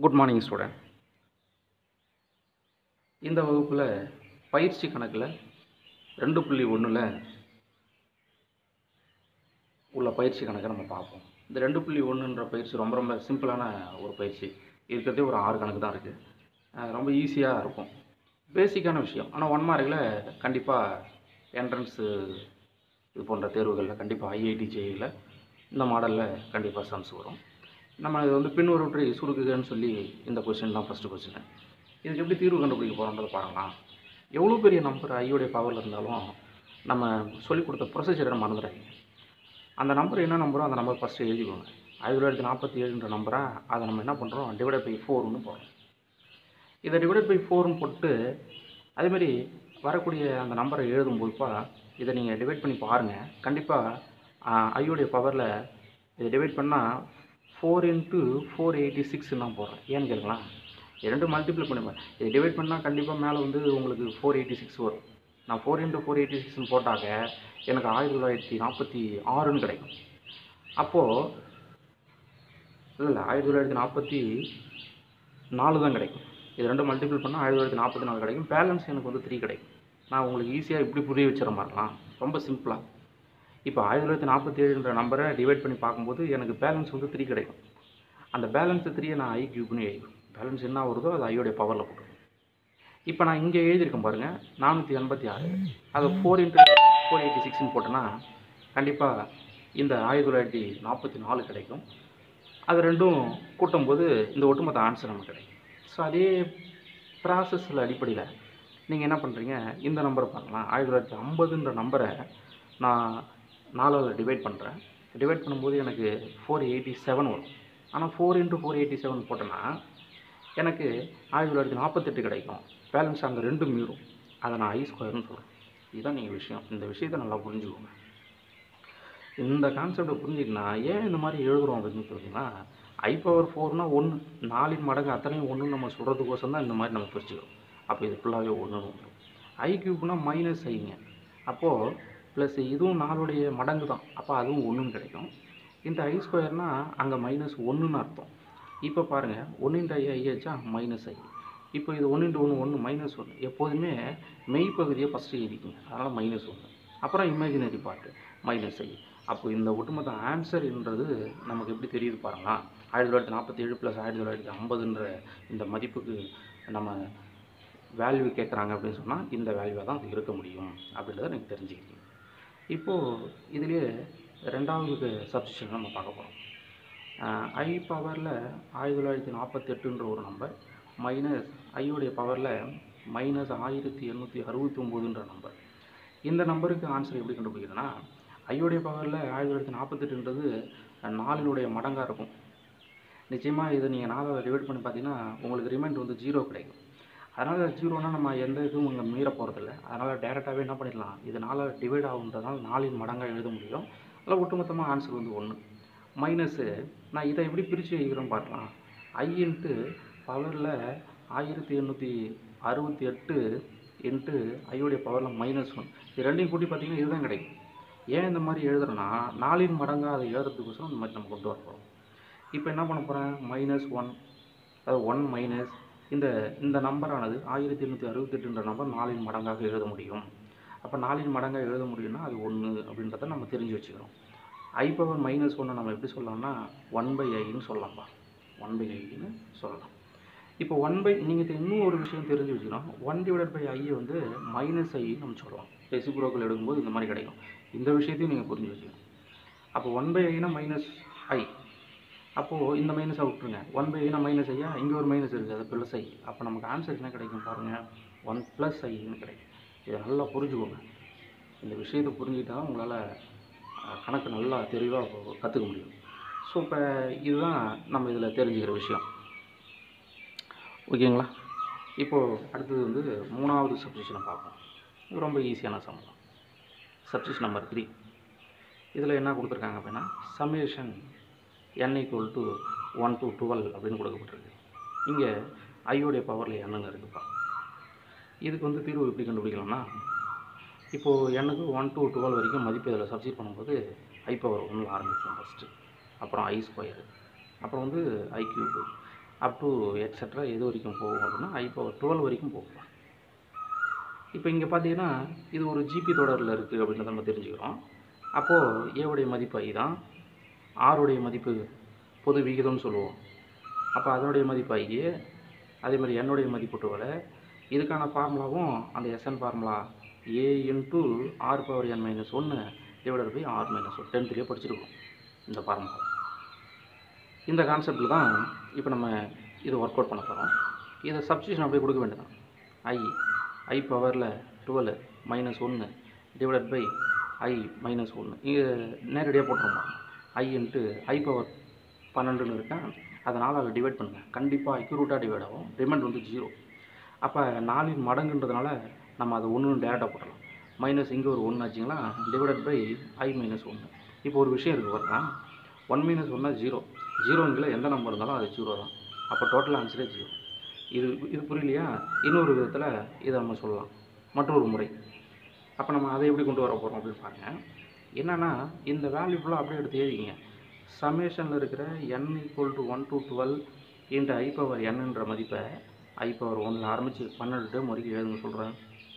good morning student இந்த வகுப்பில் பயிற்சி கணக்கில் ரெண்டு புள்ளி ஒன்றில் உள்ள பயிற்சி கணக்கை நம்ம பார்ப்போம் இந்த ரெண்டு புள்ளி ஒன்றுன்ற பயிற்சி ரொம்ப ரொம்ப சிம்பிளான ஒரு பயிற்சி இருக்கிறதே ஒரு ஆறு கணக்கு தான் இருக்குது ரொம்ப ஈஸியாக இருக்கும் பேசிக்கான விஷயம் ஆனால் ஒன் மார்க்கில் கண்டிப்பாக என்ட்ரன்ஸு இது போன்ற தேர்வுகளில் கண்டிப்பாக ஐஐடி ஜேஇயில் இந்த மாடலில் கண்டிப்பாக சம்ஸ் வரும் நம்ம இது வந்து பின்வருவற்றை சுருக்குகன்னு சொல்லி இந்த கொஸ்டின் தான் ஃபஸ்ட்டு கொஸ்டின் இதுக்கு எப்படி தீர்வு கண்டுபிடிக்க போகிறோன்றதை பார்க்கலாம் எவ்வளோ பெரிய நம்பர் ஐயோடைய பவரில் இருந்தாலும் நம்ம சொல்லிக் கொடுத்த ப்ரொசீஜரை மறந்துடாதீங்க அந்த நம்பர் என்ன நம்பரோ அந்த நம்பர் ஃபஸ்ட்டு எழுதிக்கோங்க ஆயிரத்தி தொள்ளாயிரத்தி நாற்பத்தி ஏழுன்ற நம்பரை அதை நம்ம என்ன பண்ணுறோம் டிவைட் பை ஃபோர்னு போடுறோம் இதை டிவைட் பை ஃபோர்னு போட்டு அதேமாரி வரக்கூடிய அந்த நம்பரை எழுதும்போதுப்பா இதை நீங்கள் டிவைட் பண்ணி பாருங்கள் கண்டிப்பாக ஐயோடைய பவரில் இதை டிவைட் பண்ணால் four into four eighty six தான் போடுறேன் ஏன்னு கேட்கலாம் இரண்டு மல்டிப்ளை பண்ணுவேன் இதை டிவைட் பண்ணால் கண்டிப்பாக மேலே வந்து உங்களுக்கு ஃபோர் எயிட்டி சிக்ஸ் வரும் நான் ஃபோர் இன்ட்டு ஃபோர் எயிட்டி சிக்ஸ்னு போட்டாக்க எனக்கு ஆயிரத்தி தொள்ளாயிரத்தி நாற்பத்தி ஆறுன்னு கிடைக்கும் அப்போது இல்லை இல்லை ஆயிரத்தி தொள்ளாயிரத்தி நாற்பத்தி நாலு தான் கிடைக்கும் இது ரெண்டும் மல்டிபிள் பண்ணால் ஆயிரத்தி தொள்ளாயிரத்தி நாற்பத்தி நாலு கிடைக்கும் பேலன்ஸ் எனக்கு வந்து த்ரீ கிடைக்கும் நான் உங்களுக்கு ஈஸியாக இப்படி புரிய வச்சுற மாதிரிலாம் ரொம்ப சிம்பிளாக இப்போ ஆயிரத்தி தொள்ளாயிரத்தி நாற்பத்தி ஏழுன்ற நம்பரை டிவைட் பண்ணி பார்க்கும்போது எனக்கு பேலன்ஸ் வந்து த்ரீ கிடைக்கும் அந்த பேலன்ஸ் த்ரீயை நான் ஐ கியூப்னு எழுதிக்கும் பேலன்ஸ் என்ன வருதோ அது ஐயோடைய பவரில் போட்டுருவேன் இப்போ நான் இங்கே எழுதியிருக்கேன் பாருங்கள் நானூற்றி எண்பத்தி ஆறு அதை ஃபோர் இன்ட்டு ஃபோர் எயிட்டி சிக்ஸ்னு போட்டேன்னா கண்டிப்பாக இந்த ஆயிரத்தி தொள்ளாயிரத்தி நாற்பத்தி நாலு கிடைக்கும் அது ரெண்டும் கூட்டும்போது இந்த ஒட்டுமொத்த ஆன்சர் நமக்கு கிடைக்கும் ஸோ அதே ப்ராசஸில் அடிப்படையில் நீங்கள் என்ன பண்ணுறீங்க இந்த நம்பரை பார்க்கலாம் ஆயிரத்தி தொள்ளாயிரத்தி ஐம்பதுன்ற நம்பரை நான் நாலால் டிவைட் பண்ணுறேன் டிவைட் பண்ணும்போது எனக்கு ஃபோர் எயிட்டி செவன் வரும் ஆனால் four into four eighty seven போட்டேன்னா எனக்கு ஆயிரத்தி தொள்ளாயிரத்தி நாற்பத்தெட்டு கிடைக்கும் பேலன்ஸ் அங்கே ரெண்டு மீறும் அதை நான் ஐ ஸ்கொயர்னு சொல்கிறேன் இதுதான் நீங்கள் விஷயம் இந்த விஷயத்தை நல்லா புரிஞ்சுக்கோங்க இந்த கான்செப்டை புரிஞ்சுக்கினா ஏன் இந்த மாதிரி எழுதுகிறோம் அப்படின்னு சொல்லிங்கன்னா ஐ பவர் ஃபோர்னா ஒன்று நாலின் மடங்கு அத்தனையும் ஒன்று நம்ம சொல்கிறதுக்கோசம் தான் இந்த மாதிரி நம்ம பிரிச்சுக்கிறோம் அப்போ இது ஃபுல்லாகவே ஒன்றுன்னு வந்துடும் ஐ கியூப்னா மைனஸ் ஐங்க அப்போது ப்ளஸ் இதுவும் நாலுடைய மடங்கு தான் அப்போ அதுவும் ஒன்றுன்னு கிடைக்கும் இந்த ஐ ஸ்கொயர்னால் அங்கே மைனஸ் ஒன்றுன்னு அர்த்தம் இப்போ பாருங்கள் ஒன்று இன்ட்டு ஐ ஐயாச்சா மைனஸ் ஐ இப்போ இது ஒன்று இன்ட்டு ஒன்று ஒன்று மைனஸ் ஒன்று எப்போதுமே மெய் பகுதியை ஃபஸ்ட்டு எழுதிக்கிங்க அதனால் மைனஸ் ஒன்று அப்புறம் இமேஜினரி பார்ட்டு மைனஸ் ஐ அப்போ இந்த ஒட்டுமொத்த ஆன்சர்ன்றது நமக்கு எப்படி தெரியுது பாருங்களா ஆயிரத்தி தொள்ளாயிரத்தி நாற்பத்தி ஏழு ப்ளஸ் ஆயிரத்தி தொள்ளாயிரத்தி ஐம்பதுன்ற இந்த மதிப்புக்கு நம்ம வேல்யூ கேட்குறாங்க அப்படின்னு சொன்னால் இந்த வேல்யூவாக தான் அது இருக்க முடியும் அப்படின்றத எனக்கு தெரிஞ்சுக்கிட்டீங்க இப்போது இதுலேயே ரெண்டாவது சப்ஸ்டிஷன் நம்ம பார்க்க போகிறோம் ஐ பவரில் ஆயிரத்தி தொள்ளாயிரத்தி நாற்பத்தெட்டுன்ற ஒரு நம்பர் மைனஸ் ஐயோடைய பவரில் மைனஸ் ஆயிரத்தி எண்ணூற்றி அறுபத்தி ஒம்போதுன்ற நம்பர் இந்த நம்பருக்கு ஆன்சர் எப்படி கண்டுபிடிக்கிறதுனா ஐயோடைய பவரில் ஆயிரத்தி தொள்ளாயிரத்தி நாற்பத்தெட்டுன்றது நாலினுடைய மடங்காக இருக்கும் நிச்சயமாக இதை நீங்கள் நாலாவது டிவைட் பண்ணி பார்த்தீங்கன்னா உங்களுக்கு ரிமைண்ட் வந்து ஜீரோ கிடைக்கும் அதனால் ஜீரோனா நம்ம எந்த இதுவும் இங்கே மீற போகிறதில்ல அதனால் டேரெக்டாகவே என்ன பண்ணிடலாம் இது நாலாவது டிவைட் ஆகுன்றதுனால நாலின் மடங்காக எழுத முடியும் அதில் ஒட்டுமொத்தமாக ஆன்சர் வந்து ஒன்று மைனஸு நான் இதை எப்படி பிரித்து எழுதுகிறேன்னு பார்க்கலாம் ஐ இன்ட்டு பவரில் ஆயிரத்தி எண்ணூற்றி அறுபத்தி எட்டு இன்ட்டு ஐயோடைய பவரில் மைனஸ் ஒன் இது ரெண்டையும் கூட்டி பார்த்தீங்கன்னா இதுதான் கிடைக்கும் ஏன் இந்த மாதிரி எழுதுறேன்னா நாலின் மடங்காக அதை எழுதுறதுக்கோசரம் இந்த மாதிரி நம்ம கொண்டு வர போகிறோம் இப்போ என்ன பண்ண போகிறேன் மைனஸ் ஒன் அதாவது ஒன் மைனஸ் இந்த இந்த நம்பரானது ஆயிரத்தி எண்ணூற்றி அறுபத்தெட்டுன்ற நம்பர் நாலின் மடங்காக எழுத முடியும் அப்போ நாலின் மடங்காக எழுத முடியும்னா அது ஒன்று அப்படின்றத நம்ம தெரிஞ்சு வச்சுக்கிறோம் ஐ பவர் மைனஸ் ஒன்று நம்ம எப்படி சொல்லலாம்னா ஒன் பை ஐன்னு சொல்லலாம்ப்பா ஒன் பை ஐன்னு சொல்லலாம் இப்போ ஒன் பை நீங்கள் இன்னும் ஒரு விஷயம் தெரிஞ்சு வச்சுக்கணும் ஒன் டிவைடட் பை ஐயை வந்து மைனஸ் ஐன்னு நம்ம சொல்லலாம் ரெசிப்ரோக்கல் எடுக்கும்போது இந்த மாதிரி கிடைக்கும் இந்த விஷயத்தையும் நீங்கள் புரிஞ்சு வச்சுக்கணும் அப்போ ஒன் பை ஐனா மைனஸ் ஐ அப்போது இந்த மைனஸை விட்டுருங்க ஒன் பை ஐனா மைனஸ் ஐயா இங்கே ஒரு மைனஸ் இருக்குது அது ப்ளஸ் ஐ அப்போ நமக்கு ஆன்சர் என்ன கிடைக்கும் பாருங்கள் ஒன் ப்ளஸ் ஐன்னு கிடைக்கும் இதை நல்லா புரிஞ்சுக்கோங்க இந்த விஷயத்தை புரிஞ்சுக்கிட்டா தான் உங்களால் கணக்கு நல்லா தெளிவாக கற்றுக்க முடியும் ஸோ இப்போ இதுதான் நம்ம இதில் தெரிஞ்சுக்கிற விஷயம் ஓகேங்களா இப்போது அடுத்தது வந்து மூணாவது சப்ஜெக்ஷனை பார்ப்போம் இது ரொம்ப ஈஸியான சம்பளம் சப்ஜெக்ட் நம்பர் த்ரீ இதில் என்ன கொடுத்துருக்காங்க அப்படின்னா summation n equal to one to twelve அப்படின்னு கொடுக்கப்பட்டிருக்கு இங்கே ஐயோடைய பவரில் என்னன்னு இருக்குப்பா இதுக்கு வந்து தீர்வு எப்படி கண்டுபிடிக்கலாம்னா இப்போது எனக்கு ஒன் டு டுவெல் வரைக்கும் மதிப்பு இதில் சப்ஸ்டிட் பண்ணும்போது ஐ பவர் ஒன்றில் ஆரம்பிக்கும் ஃபஸ்ட்டு அப்புறம் ஐ ஸ்கொயரு அப்புறம் வந்து i cube up to extra எது வரைக்கும் போகும் அப்படின்னா ஐ பவர் டுவெல் வரைக்கும் போகும் இப்போ இங்கே பார்த்தீங்கன்னா இது ஒரு ஜிபி தொடரில் இருக்குது அப்படின்னு நம்ம தெரிஞ்சுக்கிறோம் அப்போது ஏவுடைய மதிப்பு ஐ தான் ஆருடைய மதிப்பு பொது விகிதம்னு சொல்லுவோம் அப்போ அதனுடைய மதிப்பு ஐ அதே மாதிரி என்னுடைய மதிப்பு டுவெல் இதுக்கான ஃபார்முலாவும் அந்த S n formula a into r power n minus ஒன்று divided by r minus one டென்த்லேயே படிச்சிருக்கோம் இந்த ஃபார்முலா இந்த கான்செப்டில் தான் இப்போ நம்ம இதை ஒர்க் அவுட் பண்ண போகிறோம் இதை சப்ஸ்டியூஷன் அப்படியே கொடுக்க வேண்டியதான் ஐ ஐ பவரில் டுவெல் மைனஸ் ஒன்று டிவைடட் பை ஐ மைனஸ் ஒன்று இங்கே நேரடியாக போட்டுருமா ஐ இன்ட்டு ஐ பவர் பன்னெண்டுன்னு இருக்கேன் அதனால் அதை டிவைட் பண்ணுங்கள் கண்டிப்பாக அக்யூரேட்டாக டிவைட் ஆகும் ரிமைண்ட் வந்து ஜீரோ அப்போ நாலின் மடங்குன்றதுனால நம்ம அதை ஒன்று டேரெக்டாக போட்டுடலாம் மைனஸ் இங்கே ஒரு ஒன்று ஆச்சுங்களா டிவைடட் பை ஐ மைனஸ் ஒன்று இப்போ ஒரு விஷயம் இருக்குது பாருங்க ஒன் மைனஸ் ஒன்னா ஜீரோ ஜீரோங்கில் எந்த நம்பர் இருந்தாலும் அது ஜீரோ தான் அப்போ டோட்டல் ஆன்சரே ஜீரோ இது இது புரியலையா இன்னொரு விதத்தில் இதை நம்ம சொல்லலாம் மற்றொரு முறை அப்போ நம்ம அதை எப்படி கொண்டு வர போகிறோம் அப்படின்னு பாருங்க என்னென்னா இந்த வேல்யூ ஃபுல்லாக அப்படியே எடுத்து எழுதிங்க சமேஷனில் இருக்கிற n equal to one to twelve into i power என்னன்ற மதிப்பை ஐ பவர் ஒன்றில் ஆரம்பித்து பன்னெண்டு டேம் வரைக்கும் எழுதுங்க சொல்கிறேன்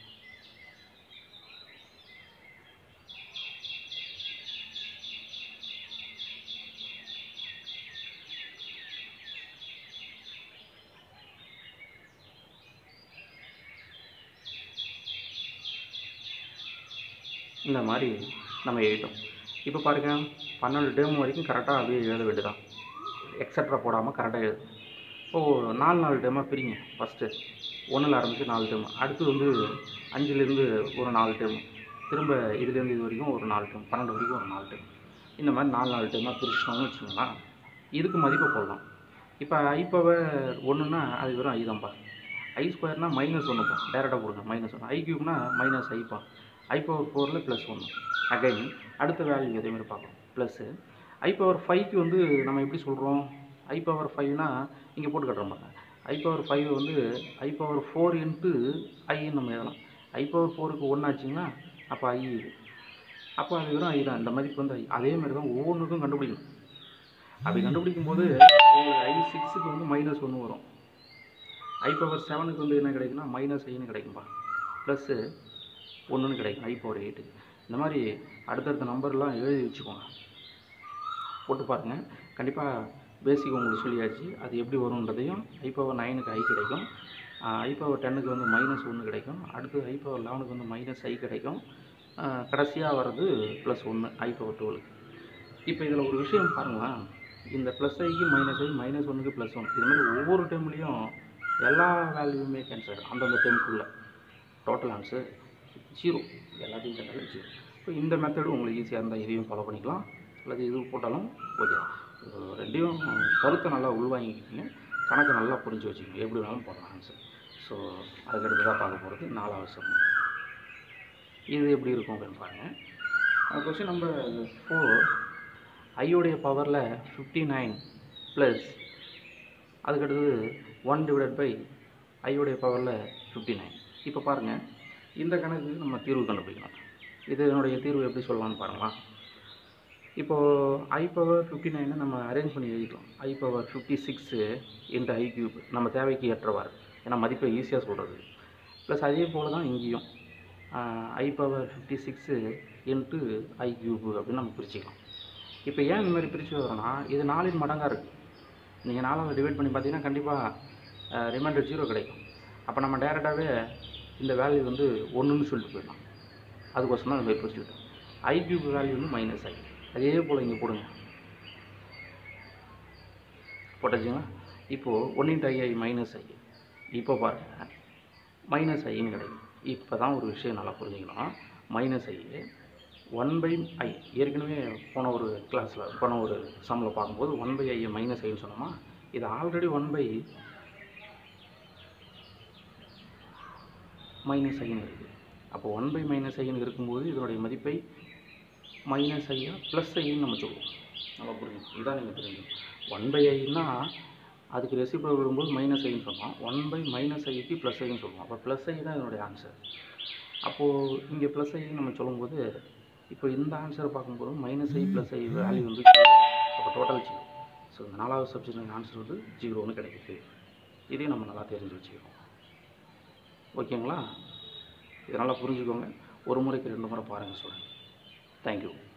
இந்த மாதிரி நம்ம எழுதிட்டோம் இப்போ பாருங்க பன்னெண்டு டேம் வரைக்கும் கரெக்டாக அப்படியே எழுத வேண்டியதான் எக்ஸட்ரா போடாமல் கரெக்டாக எழுது இப்போது நாலு நாலு டேமாக பிரிங்க ஃபஸ்ட்டு ஒன்றில் ஆரம்பித்து நாலு டேம் அடுத்து வந்து அஞ்சுலேருந்து ஒரு நாலு டேம் திரும்ப இதுலேருந்து இது வரைக்கும் ஒரு நாலு டேம் பன்னெண்டு வரைக்கும் ஒரு நாலு டேம் இந்த மாதிரி நாலு நாலு டேமாக பிரிச்சிட்டோம்னு வச்சுக்கோங்களேன் இதுக்கு மதிப்பை போடலாம் இப்போ ஐ பவர் ஒன்றுனா அது வெறும் ஐ தான்ப்பா ஐ ஸ்கொயர்னால் மைனஸ் ஒன்றுப்பா டேரெக்டாக போடுங்க மைனஸ் ஒன்று ஐ கியூப்னா மைனஸ் ஐப்பா ஐ பவர் ஃபோரில் ப்ளஸ் ஒன்று அகைன் அடுத்த வேல்யூ இதே மாதிரி பார்க்கணும் ப்ளஸ்ஸு ஐ பவர் ஃபைவ்க்கு வந்து நம்ம எப்படி சொல்கிறோம் ஐ பவர் ஃபைவ்னா இங்கே போட்டு கட்டுற மாதிரி ஐ பவர் ஃபைவ் வந்து ஐ பவர் ஃபோர் இன்ட்டு ஐன்னு நம்ம எழுதலாம் ஐ பவர் ஃபோருக்கு ஒன்று ஆச்சுங்களா அப்போ ஐ இது அப்போ அது வெறும் ஐ தான் இந்த மதிப்பு வந்து ஐ அதே மாதிரி தான் ஒவ்வொன்றுக்கும் கண்டுபிடிக்கணும் அப்படி கண்டுபிடிக்கும் போது ஐ சிக்ஸுக்கு வந்து மைனஸ் ஒன்று வரும் ஐ பவர் செவனுக்கு வந்து என்ன கிடைக்குன்னா மைனஸ் ஐன்னு கிடைக்கும்பா ப்ளஸ்ஸு ஒன்றுன்னு கிடைக்கும் ஐ பவர் எயிட்டு இந்த மாதிரி அடுத்தடுத்த நம்பர்லாம் எழுதி வச்சுக்கோங்க போட்டு பாருங்கள் கண்டிப்பாக பேசிக் உங்களுக்கு சொல்லியாச்சு அது எப்படி வரும்ன்றதையும் ஐ பவர் நைனுக்கு ஐ கிடைக்கும் ஐ பவர் டென்னுக்கு வந்து மைனஸ் ஒன்று கிடைக்கும் அடுத்து ஐ பவர் லெவனுக்கு வந்து மைனஸ் ஐ கிடைக்கும் கடைசியாக வர்றது ப்ளஸ் ஒன்று ஐ பவர் டுவெலுக்கு இப்போ இதில் ஒரு விஷயம் பாருங்களேன் இந்த ப்ளஸ் ஐக்கு மைனஸ் ஐ மைனஸ் ஒன்றுக்கு ப்ளஸ் ஒன் இது மாதிரி ஒவ்வொரு டைம்லேயும் எல்லா வேல்யூமே கேன்சல் அந்தந்த டைமுக்குள்ளே டோட்டல் ஆன்சர் ஜீரோ எல்லாத்தையும் கேட்டாலும் ஜீரோ இப்போ இந்த மெத்தடு உங்களுக்கு ஈஸியாக இருந்தால் இதையும் ஃபாலோ பண்ணிக்கலாம் அல்லது இது போட்டாலும் ஓகே தான் இது ரெண்டையும் கருத்தை நல்லா உள்வாங்கிக்கிட்டீங்க கணக்கை நல்லா புரிஞ்சு வச்சுக்கோங்க எப்படி வேணாலும் போடலாம் ஆன்சர் ஸோ அதுக்கடுத்து தான் பார்க்க போகிறது நாலாவது சம் இது எப்படி இருக்கும் அப்படின்னு பாருங்கள் கொஸ்டின் நம்பர் ஃபோர் ஐயோடைய பவரில் ஃபிஃப்டி நைன் ப்ளஸ் அதுக்கடுத்தது ஒன் டிவைடட் பை ஐயோடைய பவரில் ஃபிஃப்டி நைன் இப்போ பாருங்கள் இந்த கணக்குக்கு நம்ம தீர்வு கண்டுபிடிக்கணும் இதனுடைய தீர்வு எப்படி சொல்லலாம்னு பாருங்களா இப்போது ஐ பவர் ஃபிஃப்டி நைனை நம்ம அரேஞ்ச் பண்ணி எழுதிட்டோம் i power fifty six into i cube நம்ம தேவைக்கு ஏற்றவாறு ஏன்னா மதிப்பை ஈஸியாக சொல்கிறது ப்ளஸ் அதே போல் தான் இங்கேயும் i power fifty six into i cube அப்படின்னு நம்ம பிரிச்சுக்கலாம் இப்போ ஏன் இந்த மாதிரி பிரித்து வரோன்னா இது நாலின் மடங்காக இருக்குது நீங்கள் நாலாவது டிவைட் பண்ணி பார்த்தீங்கன்னா கண்டிப்பாக ரிமைண்டர் ஜீரோ கிடைக்கும் அப்போ நம்ம டேரெக்டாகவே இந்த வேல்யூ வந்து ஒன்றுன்னு சொல்லிட்டு போயிடலாம் அதுக்கோசரம் தான் இந்த மாதிரி பிரிச்சுக்கிட்டோம் ஐ கியூப் வேல்யூ வந்து மைனஸ் ஐ அதே போல் இங்கே போடுங்க போட்டாச்சுங்களா இப்போது one into i minus i இப்போ பாருங்கள் மைனஸ் ஐன்னு கிடைக்கும் இப்போ தான் ஒரு விஷயம் நல்லா புரிஞ்சுக்கணும் minus i one by i ஏற்கனவே போன ஒரு கிளாஸில் போன ஒரு சம்மில் பார்க்கும்போது ஒன் பை ஐயை மைனஸ் ஐன்னு சொன்னோமா இது ஆல்ரெடி ஒன் பை மைனஸ் ஐன்னு இருக்குது அப்போ ஒன் பை மைனஸ் ஐன்னு இருக்கும்போது இதனுடைய மதிப்பை மைனஸ் ஐயா ப்ளஸ் ஐன்னு நம்ம சொல்லுவோம் நல்லா புரியும் இதான் நீங்கள் தெரிஞ்சுக்கணும் ஒன் பை ஐன்னா அதுக்கு ரெசிபிள் வரும்போது மைனஸ் ஐன்னு சொன்னோம் ஒன் பை மைனஸ் ஐக்கு ப்ளஸ் ஐன்னு சொல்லுவோம் அப்போ ப்ளஸ் ஐ தான் இதனுடைய ஆன்சர் அப்போது இங்கே ப்ளஸ் ஐன்னு நம்ம சொல்லும்போது இப்போ இந்த ஆன்சரை பார்க்கும்போது minus i plus i value வந்து அப்போ டோட்டல் ஜீரோ ஸோ இந்த நாலாவது சப்ஜெக்ட் ஆன்சர் வந்து ஜீரோன்னு கிடைக்குது இதையும் நம்ம நல்லா தெரிஞ்சு வச்சுக்கிறோம் ஓகேங்களா இதை நல்லா புரிஞ்சுக்கோங்க ஒரு முறைக்கு ரெண்டு முறை பாருங்கள் ஸ்டூடெண்ட் தேங்க்யூ